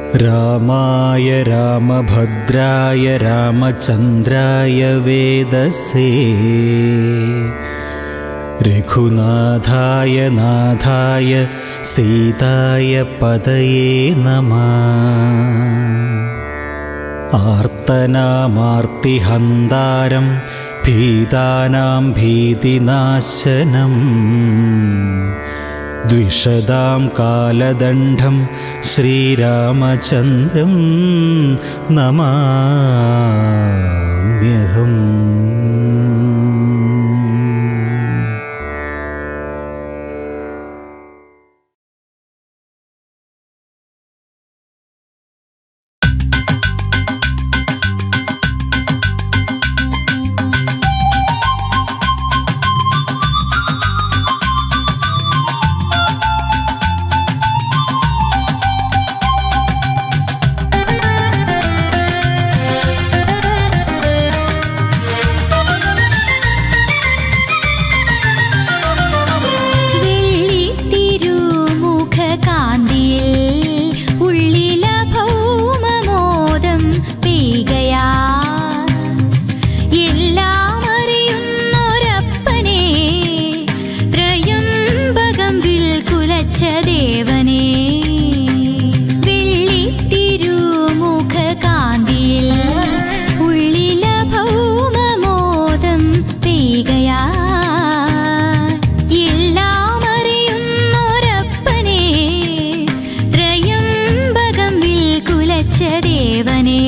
रामाय रामभद्राय रामचन्द्राय वेदसे रघुनाथाय नाथाय सीताय पदये नमः आर्तनामार्तिहन्तारं भीतानां भीतिनाशनम् द्विषदां कालदण्डं श्रीरामचन्द्रं नमाम्यहम् വെള്ളിത്തിരുമുഖകാന്തിയിൽ ഉള്ളില ഭൗമമോദം പെയ്കയാ എല്ലാം അറിയുന്നൊരപ്പനെ ത്രയംബകം വിൽക്കുലച്ച ദേവനെ വെള്ളിത്തിരുമുഖകാന്തിയിൽ ഉള്ളില ഭൗമമോദം പെയ്കയാ എല്ലാം അറിയുന്നൊരപ്പനെ ത്രയംബകം വിൽക്കുലച്ച ദേവനെ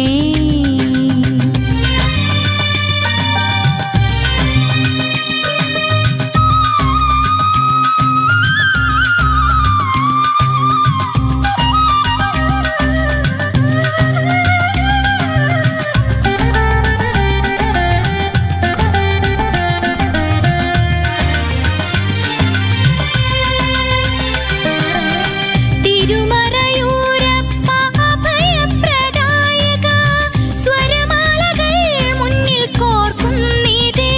തിരുമറയൂരപ്പ അഭയപ്രദായക സ്വരമാലകൾ മുന്നിൽ കോർക്കുന്നിതേ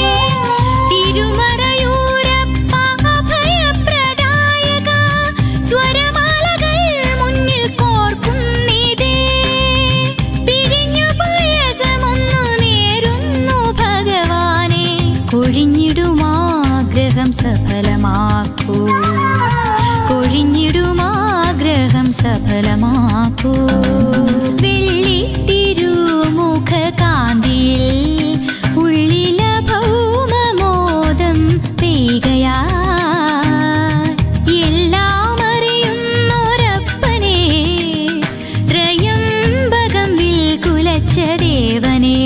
തിരുമറയൂരപ്പ അഭയപ്രദായക സ്വരമാലകൾ മുന്നിൽ കോർക്കുന്നിതേ പിരിഞ്ഞു പായസമൊന്നു നേരുന്നു ഭഗവാനെ കൊഴിഞ്ഞിടുമാഗ്രഹം സഫലമാക്കൂ കൊഴിഞ്ഞിടുമാഗ്രഹം സഫലമാക്കൂ വെള്ളി തിരുമുഖകാന്തിയിൽ ഉള്ളില ഭൗമമോദം പെയ്കയാ എല്ലാം അറിയുന്നൊരപ്പനെ ത്രയംബകം വിൽക്കുലച്ച ദേവനേ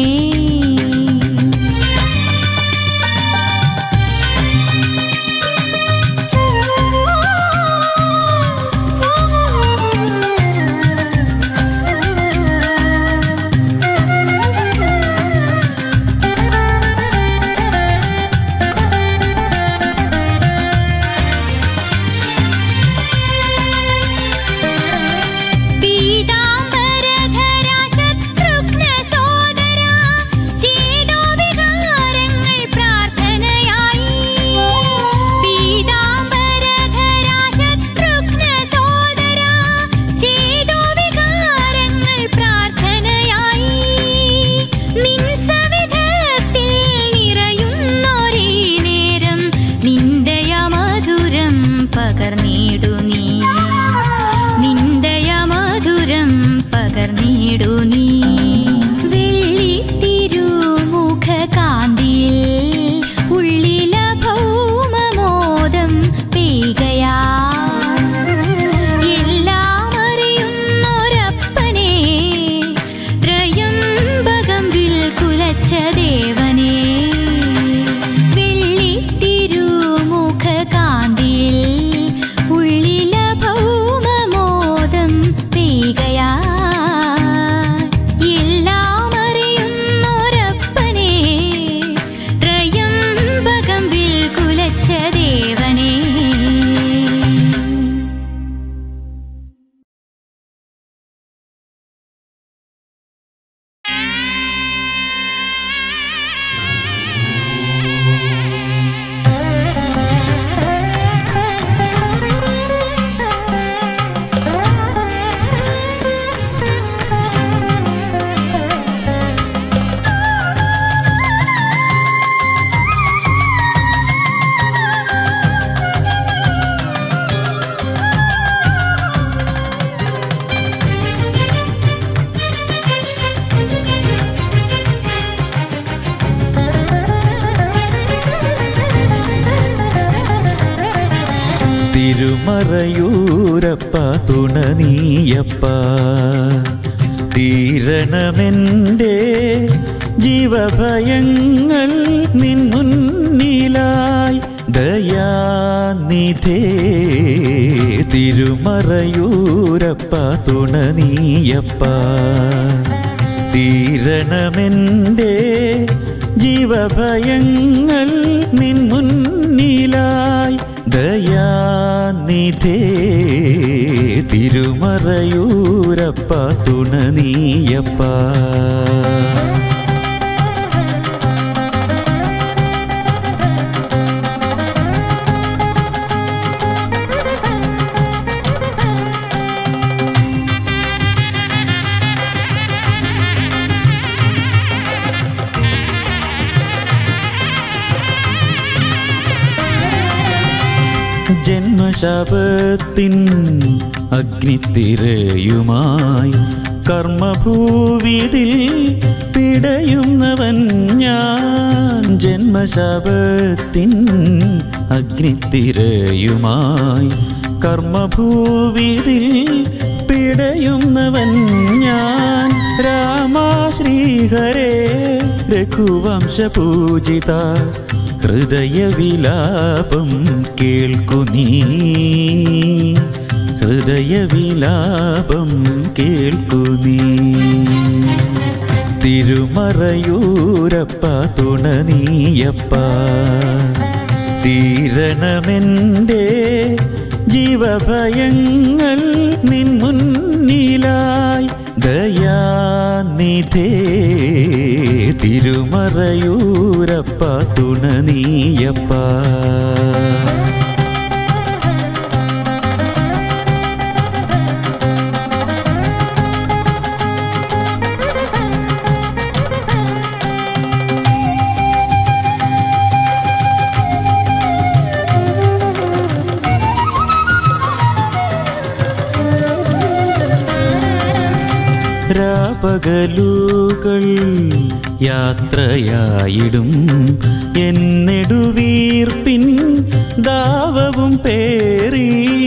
തിരുമറയൂരപ്പ തുണനീയപ്പ തീരണമെൻ്റെ ജീവഭയങ്ങൾ നിൻ മുന്നിലായി ദയാനിധേ തിരുമറയൂരപ്പ തുണനീയപ്പ തീരണമെൻ്റെ ജീവഭയങ്ങൾ നിൻ മുന്നിലായി ദയാനിധേ തിരുമറയൂരപ്പ തുണനീയപ്പ ജന്മശാപത്തിൻ അഗ്നിത്തിരയുമായി കർമ്മഭൂവിതിൽ പിടയുന്നവൻ ഞാൻ ജന്മശാപത്തിൻ അഗ്നിത്തിരയുമായി കർമ്മഭൂവിതിൽ പിടയുന്നവൻ ഞാൻ രാമാശ്രീഹരേ രഘുവംശപൂജിത ഹൃദയവിലാപം കേൾക്കു നീ ഹൃദയവിലാപം കേൾക്കു നീ തിരുമറയൂരപ്പ തുണനീയപ്പ തീരണമെൻ്റെ ജീവഭയങ്ങൾ നിൻ മുന്നിലായി ദയാനിധേ തിരുമറയൂരപ്പ തുണനീയപ്പ രാപകലുകൾ യാത്രയായിടും എന്നെടുവീർപ്പിൻ ദാവവും പേറി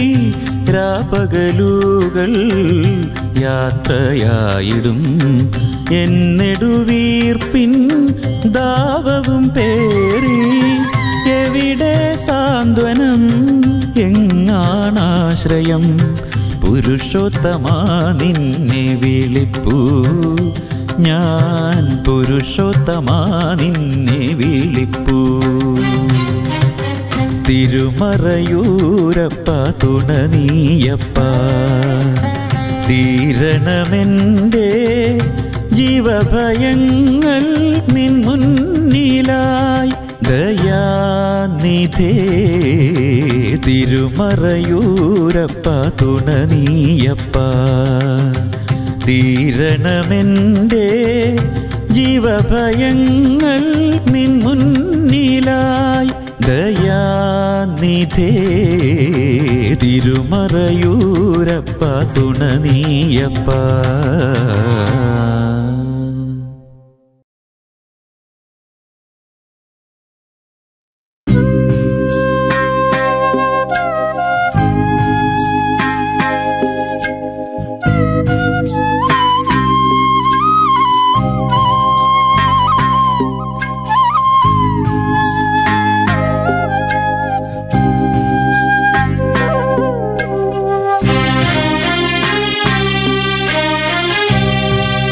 രാപകലുകൾ യാത്രയായിടും എന്നെടുവീർപ്പിൻ ദാവവും പേറി എവിടെ സാന്ത്വനം എങ്ങാണാശ്രയം പുരുഷോത്തമാ നിന്നെ വിളിപ്പൂ ഞാൻ പുരുഷോത്തമാ നിന്നെ വിളിപ്പൂ തിരുമറയൂരപ്പ തുണനീയപ്പ തീരണമെൻ്റെ ജീവഭയങ്ങൾ നിൻ മുന്നിലായി ദയാനിധേ തിരുമറയൂരപ്പ തുണനീയപ്പ തീരണമെൻ്റെ ജീവഭയങ്ങൾ നിൻ മുന്നിലായി ദയാനിധേ തിരുമറയൂരപ്പ തുണനീയപ്പ ും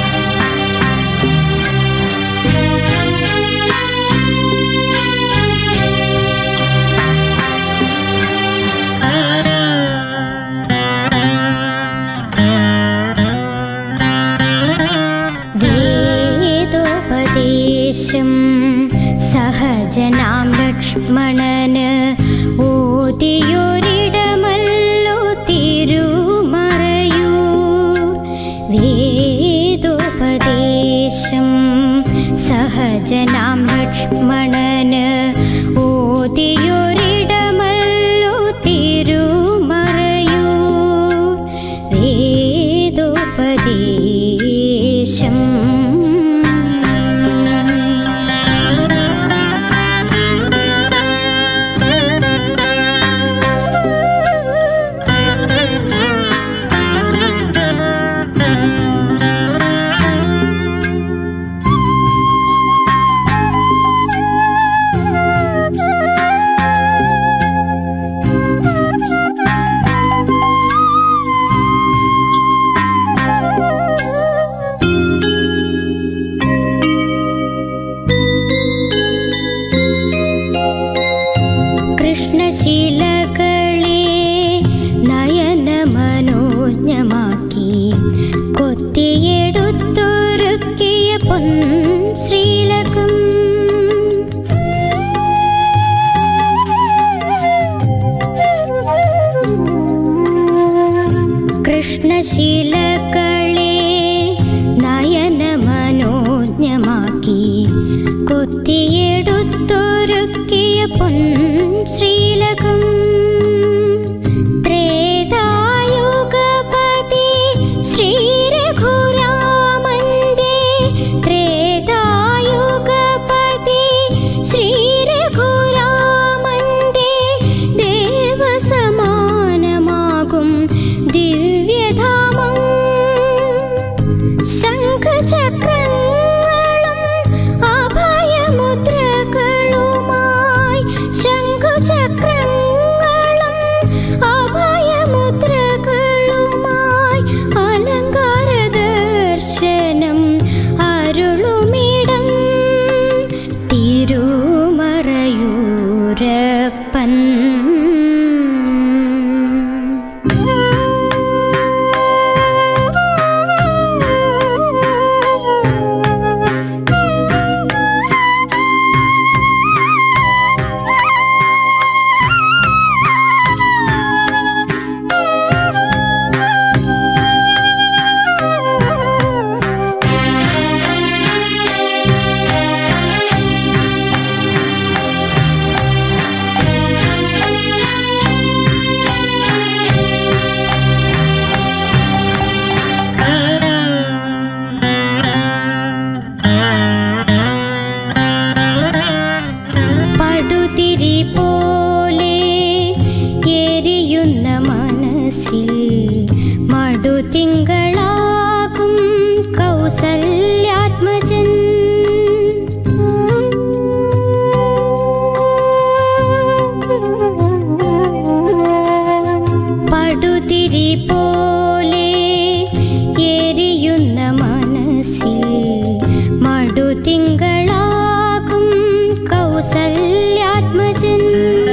മനോജ്ഞമാക്കി കൊത്തിയെടുത്തൊരുക്കിയ പൊൻ ശ്രീലകം കൃഷ്ണശീലകളെ നയന മനോജ്ഞമാക്കി കൊത്തിയെടുത്തൊരുക്കിയ പൊൻ ശ്രീലകം ത്രേതായുഗപതി ശ്രീരഘുരാമന്റെ ത്രേതായുഗപതി ശ്രീരഘുരാമന്റെ ദേവസമാനമാകും ദിവ്യധാമം ശംഖചക്രങ്ങളും അഭയമുദ്രകളുമായി ശംഖുചക്രങ്ങളും അഭയമുദ്രകളുമായി അലങ്കാര ദർശനം അരുളുമിടം തിരുമറയൂരപ്പൻ പടുതിരി പോലെ എരിയുന്ന മനസ്സിൽ മടുതിങ്കളാകും കൗസല്യാത്മജൻ പടുതിരി പോലെ എരിയുന്ന മനസ്സിൽ മടുതിങ്കളാകും കൗസല്യാത്മജൻ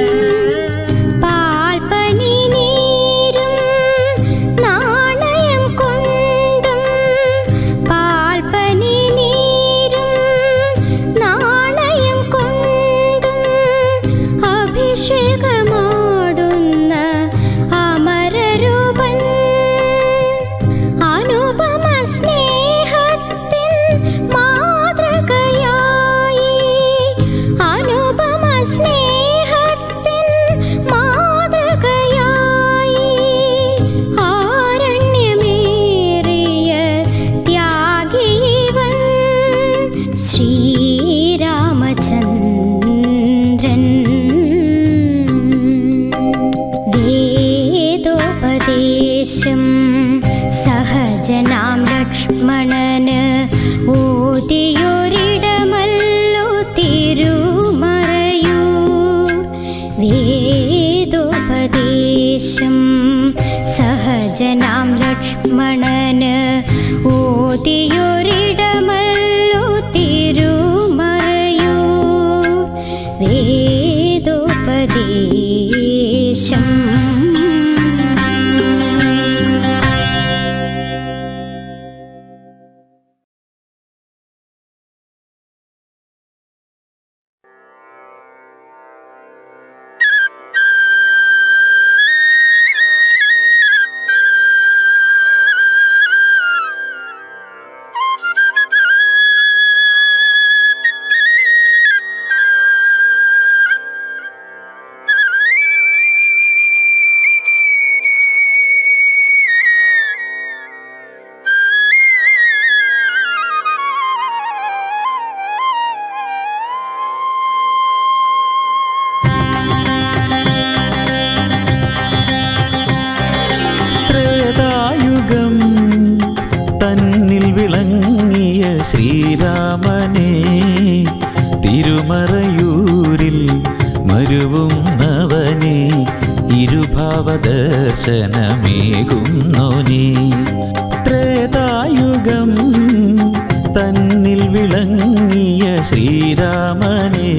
പാൽപ്പനി നീരും നാണയം കൊണ്ടും പാൽപ്പനി നീരും നാണയം കൊണ്ടും അഭിഷേകമാടുന്ന അമരരൂപൻ അനുപമ സ്നേഹത്തിൻ മാതൃകയായി അനുപമ സ്നേഹത്തിൻ മാതൃകയായി ആരണ്യമേറിയ ത്യാഗീവൻ ശ്രീരാമചന്ദ്രൻ വേദോപദേശം സഹജനാം ലക്ഷ്മണന് ഓതിയൊരിടമല്ലോ തിരുമറയൂർ വേദോപദേശം സഹജനാം ലക്ഷ്മണന് ഓതിയൊരിടമല്ലോ തിരുമറയൂർ വേദോപദേശം ത്രേതായുഗം തന്നിൽ വിളങ്ങിയ ശ്രീരാമനെ തിരുമറയൂരിൽ മരുവും നവനെ ഇരുഭാവദർശനമേകുന്നോനെ ത്രേതായുഗം തന്നിൽ വിളങ്ങിയ ശ്രീരാമനെ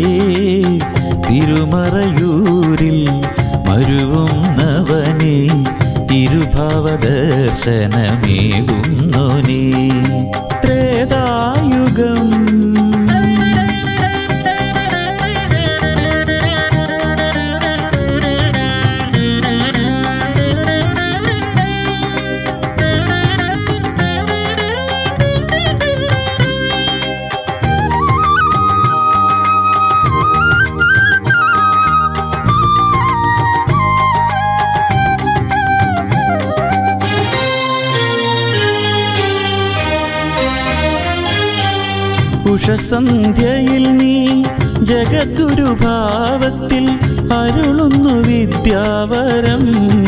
തിരുമറയൂരിൽ മരുവും നവനെ തിരുഭാവദർശനമേകുന്നോനേ ത്രേതായുഗം ഉഷസന്ധ്യയിൽ നീ ജഗദ്ഗുരുഭാവത്തിൽ അരുളുന്നു വിദ്യാവരം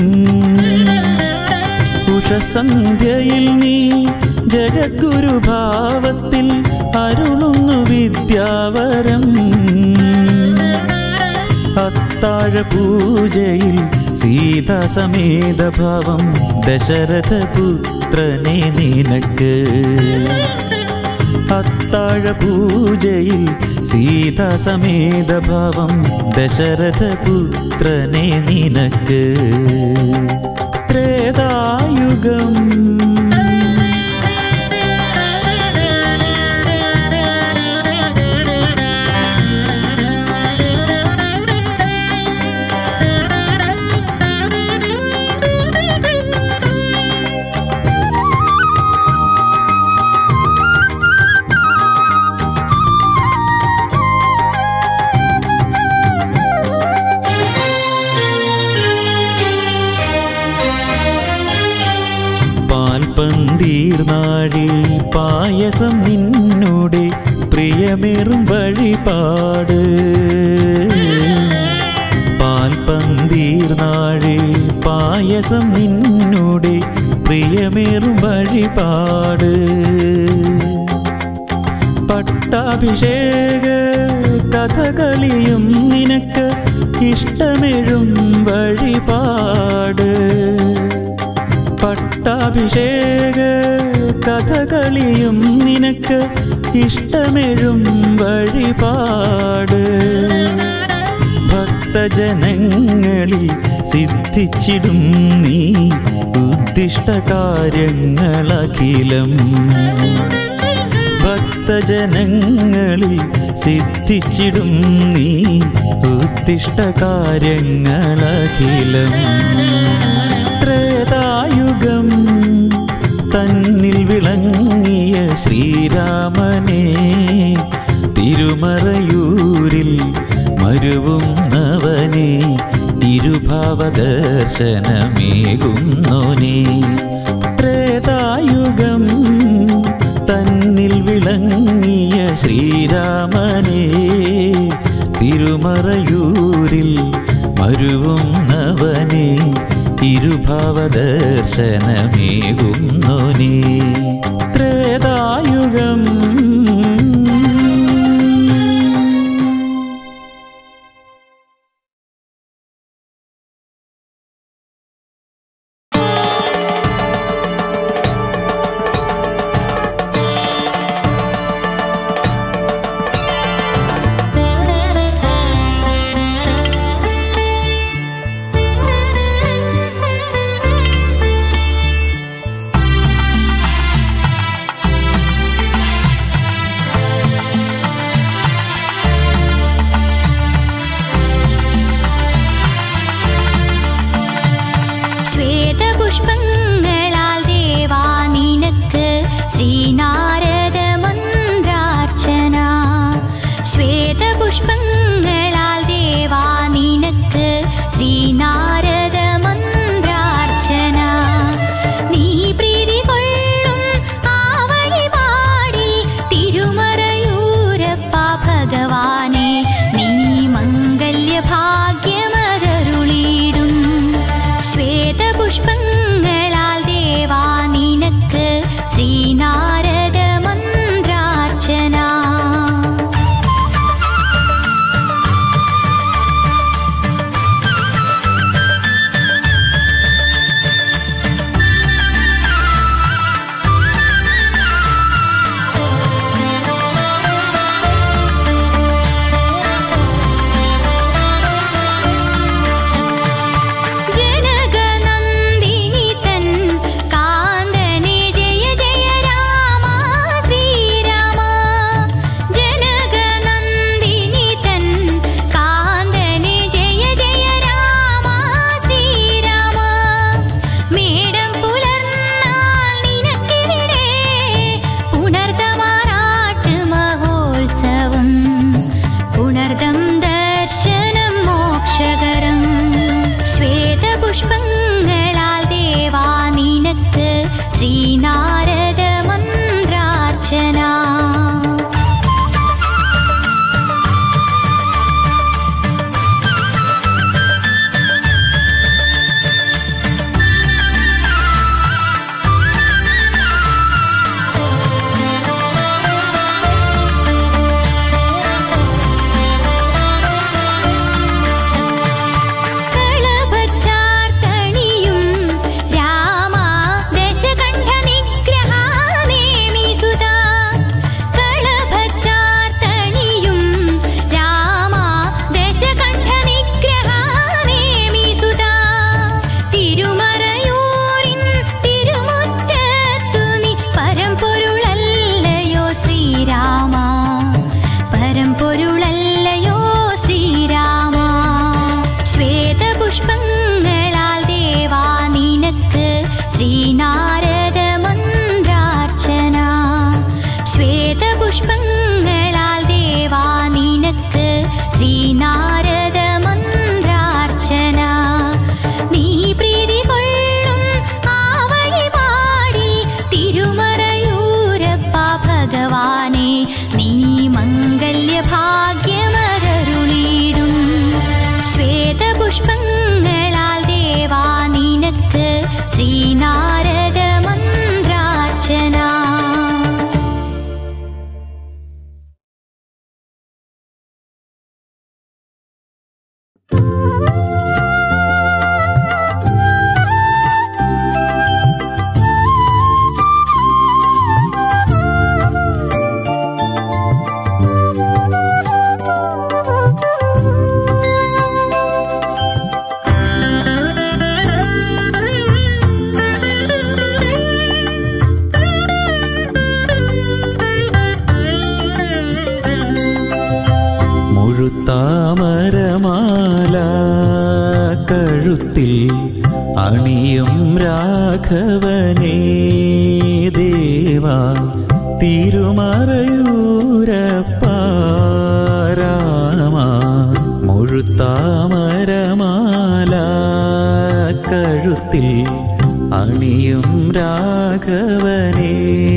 ഉഷസന്ധ്യയിൽ നീ ജഗദ്ഗുരുഭാവത്തിൽ അരുളുന്നു വിദ്യാവരം അത്താഴ പൂജയിൽ സീതാസമേത ഭാവം ദശരഥ പുത്രനെ നിനക്ക് അത്താഴ പൂജയിൽ സീതാസമേത ഭാവം ദശരഥ പുത്രനെ നിനക്ക് ത്രേതായുഗം പാൽപന്തീർനാഴി പായസം നിന്നൂടെ പ്രിയമേറും വഴിപാട് പാൽപന്തീർനാഴി പായസം നിന്നൂടെ പ്രിയമേറും വഴിപാട് പട്ടാഭിഷേക കഥകളിയും നിനക്ക് ഇഷ്ടമെഴും വഴിപാട് പട്ടാഭിഷേക കഥകളിയും നിനക്ക് ഇഷ്ടമെഴും വഴിപാട് ഭക്തജനങ്ങളിൽ സിദ്ധിച്ചിടും നീ ഉദ്ദിഷ്ട കാര്യങ്ങളഖിലം ഭക്തജനങ്ങളിൽ സിദ്ധിച്ചിടും നീ ഉദ്ദിഷ്ട കാര്യങ്ങളഖിലം ത്രേതായുഗം തന്നിൽ വിളങ്ങിയ ശ്രീരാമനെ തിരുമറയൂരിൽ മരുവും നവനെ ഇരുഭാവദർശനമേകുന്നോനെ ത്രേതായുഗം തന്നിൽ വിളങ്ങിയ ശ്രീരാമനെ തിരുമറയൂരിൽ മരുവും നവനെ ഇരുഭാവദർശനമേകുന്നോനെ ത്രേതായുഗം ും ശ്രീനാരദ മന്ത്രാർച്ചന നീ പ്രീതി കൊള്ളും ആ വഴിപാടിൽ തിരുമറയൂരപ്പ ഭഗവാനെ നീ മംഗല്യഭാഗ്യമരരുളിടും ശ്വേതപുഷ്പങ്ങളാൽ ദേവാ നിനക്ക് ശ്രീനാരദ മന്ത്രാർച്ചന മുഴുത്താമരമാല കഴുത്തിൽ അണിയും രാഘവനേ ദേവാ തിരുമറയൂരപ്പാരാമ മുഴുത്താമരമാല കഴുത്തിൽ അണിയും രാഘവനേ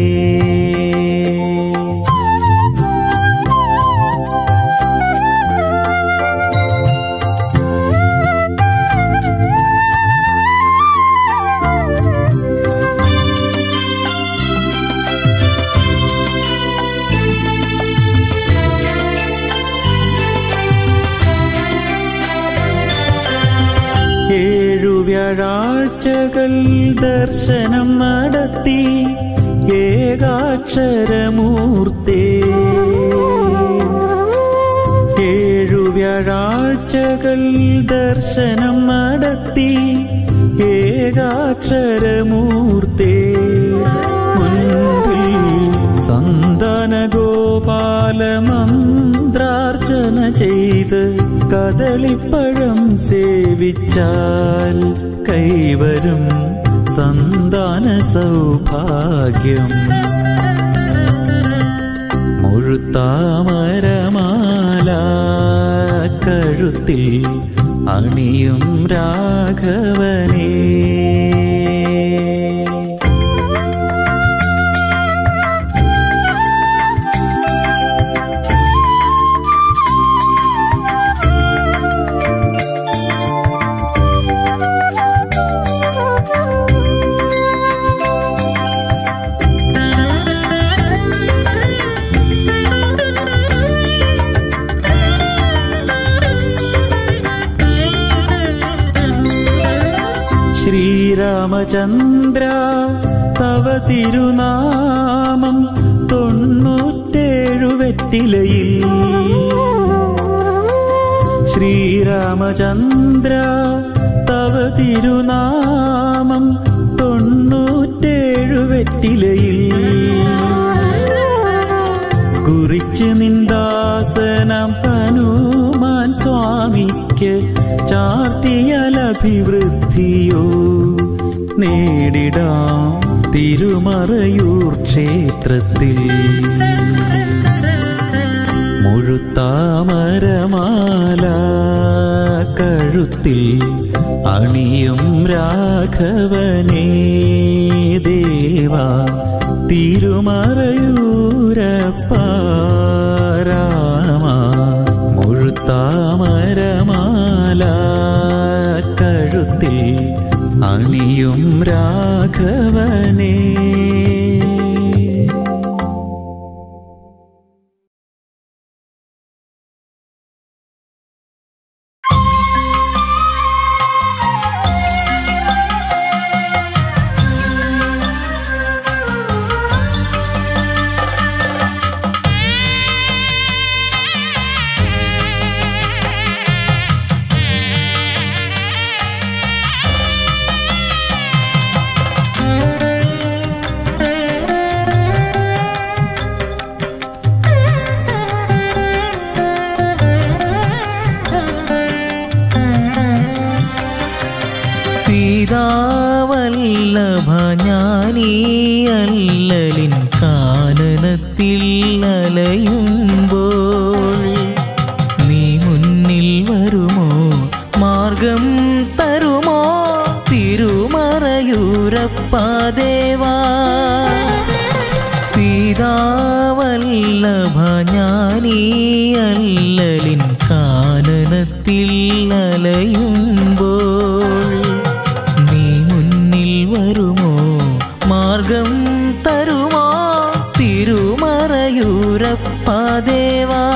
ഏഴു വ്യാഴാഴ്ചകൾ ദർശനം നടത്തി ഏകാക്ഷരമൂർത്തേ ഏഴു വ്യാഴാഴ്ചകൾ ദർശനം നടത്തി ഏകാക്ഷരമൂർത്തേ മുൻപിൽ സന്താന ഗോപാല മന്ത്രാർച്ചന ചെയ്ത് കദളിപ്പഴം സേവിച്ചാൽ കൈവരും സന്താന സൗഭാഗ്യം മുഴുത്താമരമാല കഴുത്തിൽ അണിയും രാഘവനേ ശ്രീരാമചന്ദ്ര തവ തിരുനാമം തൊണ്ണൂറ്റേഴു വെറ്റിലയിൽ ശ്രീരാമചന്ദ്ര തവ തിരുനാമം തൊണ്ണൂറ്റേഴു വെറ്റിലയിൽ കുറിച്ച് നിന്ദാസനം ഹനുമാൻ സ്വാമിക്ക് ചാർത്തിയലഭിവൃദ്ധിയോ നേടിടാം തിരുമറയൂർ ക്ഷേത്രത്തിൽ മുഴുത്താമരമാല കഴുത്തിൽ അണിയും രാഘവനേ ദേവാ തിരുമറയൂരപ്പാരാമ മുഴുത്താമരമാല കഴുത്തിൽ അണിയും രാഘവനേ ും ദേവാ സീതാവല്ലഭ ഞാനീ അല്ലലിൻ കാനനത്തിൽ അലയുമ്പോൾ നീ മുന്നിൽ വരുമോ മാർഗം തരുമോ തിരുമറയൂരപ്പ ദേവാ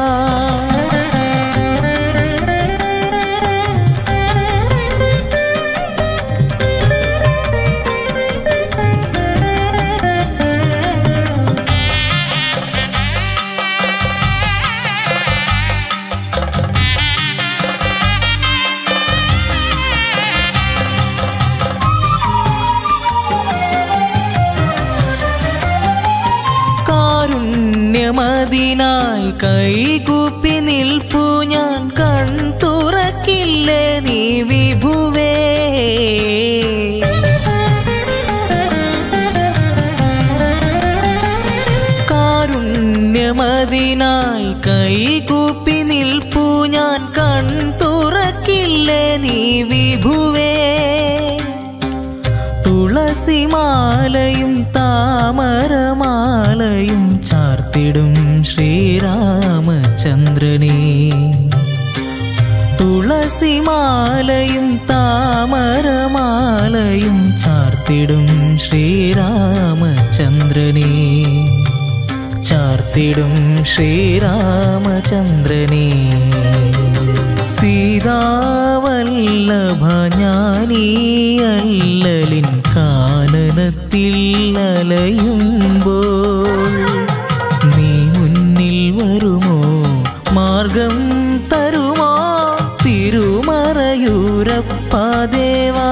കാരുണ്യമതിനായി കൈകൂപ്പി നിൽപ്പു ഞാൻ കൺ തുറക്കില്ലേ നീ വിഭുവേ കാരുണ്യമതിനായി കൈകൂപ്പി നിൽപ്പു ഞാൻ കൺ തുറക്കില്ലേ നീ വിഭുവേ തുളസിമാലയും താമരമാലയും ചാർത്തിടും ശ്രീരാമചന്ദ്രനെ തുളസിമാലയും താമരമാലയും ചാർത്തിടും ശ്രീരാമചന്ദ്രനെ ചാർത്തിടും ശ്രീരാമചന്ദ്രനെ സീതാവല്ലഭ ഞാനീ അല്ലലിൻ കാനനത്തിൽ അലയുമ്പോൾ നീ മുന്നിൽ വരുമോ മാർഗം തരുമോ തിരുമറയൂരപ്പ ദേവാ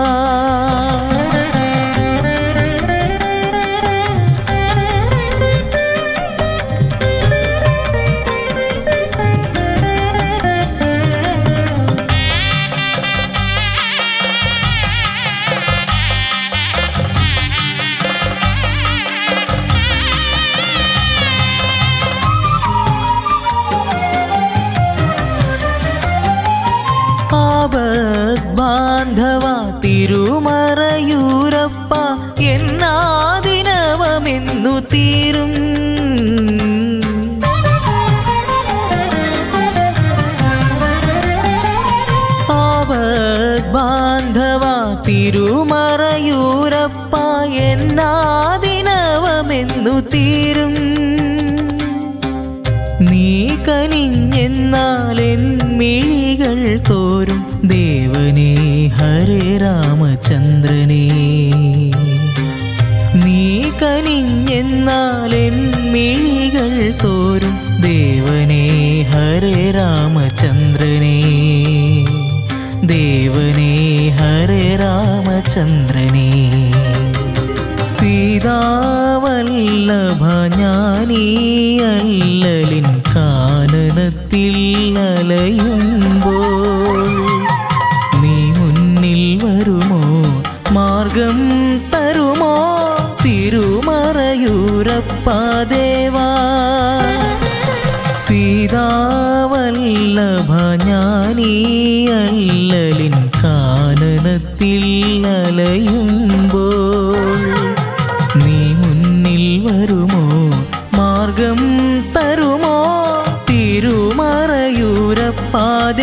ബാന്ധവ തിരുമറയൂരപ്പ എന്നാദിനവമെന്നു തീരും ബാന്ധവ തിരുമറയൂരപ്പ എന്നാദിനവമെന്നു തീരും നീ കനിഞ്ഞെന്നാൽ എൻ മിഴികൾ തോരും ദേവനേ ഹരേ രാമചന്ദ്രനേ നീ കനിഞ്ഞെന്നാൽ എൻ മിഴികൾ തോരും ദേവനേ ഹരേ രാമചന്ദ്രനേ ദേവനേ ഹരേ രാമചന്ദ്രനേ സീതാവല്ലഭ ഞാനീ അല്ലലിൻ കാനനത്തിൽ അലയുമ്പോൾ നീ മുന്നിൽ വരുമോ മാർഗം തരുമോ തിരുമറയൂരപ്പ ദേവാ സീതാവല്ലഭ ഞാനീ അല്ലലിൻ കാനനത്തിൽ അലയുമ്പോൾ നീ മുന്നിൽ വരുമോ മാർഗം തരുമോ തിരുമറയൂരപ്പ